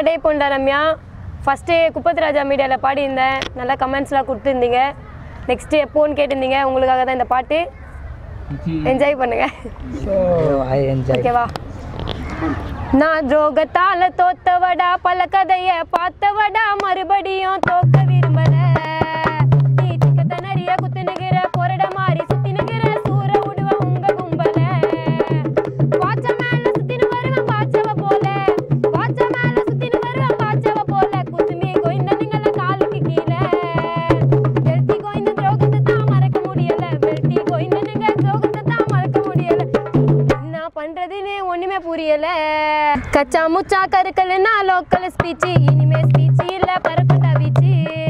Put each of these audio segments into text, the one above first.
டே பொண்டா ரம்யா ஃபஸ்ட்டு குப்பத்து ராஜா மீடியாவில் பாடியிருந்தேன் நல்லா கமெண்ட்ஸ்லாம் கொடுத்துருந்தீங்க நெக்ஸ்ட்டு எப்போன்னு கேட்டிருந்தீங்க உங்களுக்காக தான் இந்த பாட்டு என்ஜாய் பண்ணுங்க ஸோ ஐ என்ஜாய் ஓகேவா நான் துரோகத்தால தோத்தவடா பல கதைய பார்த்தவடா மறுபடியும் தோக்க விரும்பல நீ திக்கத்த நிறைய குத்துனுகிற பொரட மாறி சுத்தினுகிற சூற விடுவ உங்க கும்பல வாச்ச மேல சுத்தினு வருவேன் பாச்சவ போல வாச்ச மேல சுத்தினு வருவேன் பாச்சவ போல குசுமி கோயிந்த நீங்கள காலுக்கு கீழே வெல்தி கோயிந்த துரோகத்தை தான் மறக்க முடியல வெல்தி கோயிந்த நீங்க துரோகத்தை தான் மறக்க முடியல என்ன பண்றதுன்னு ஒண்ணுமே புரியல கச்சா முச்சா கருக்கல்னா லோக்கல் ஸ்பீச் இனிமே ஸ்பீச் இல்ல பரப்பட்டா வீச்சு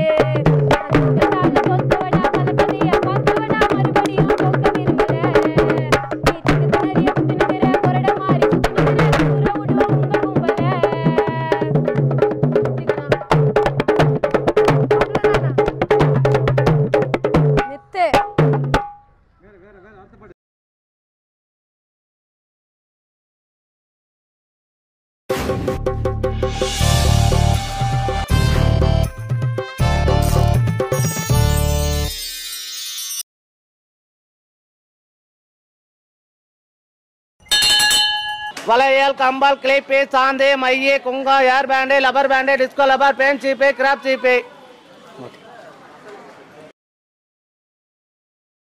நித்து வளையல் கம்பால் கிளிப்பு சாந்து மைய குங்கா hair band rubber band disco rubber band சீப்பு கிராப் சீப்பு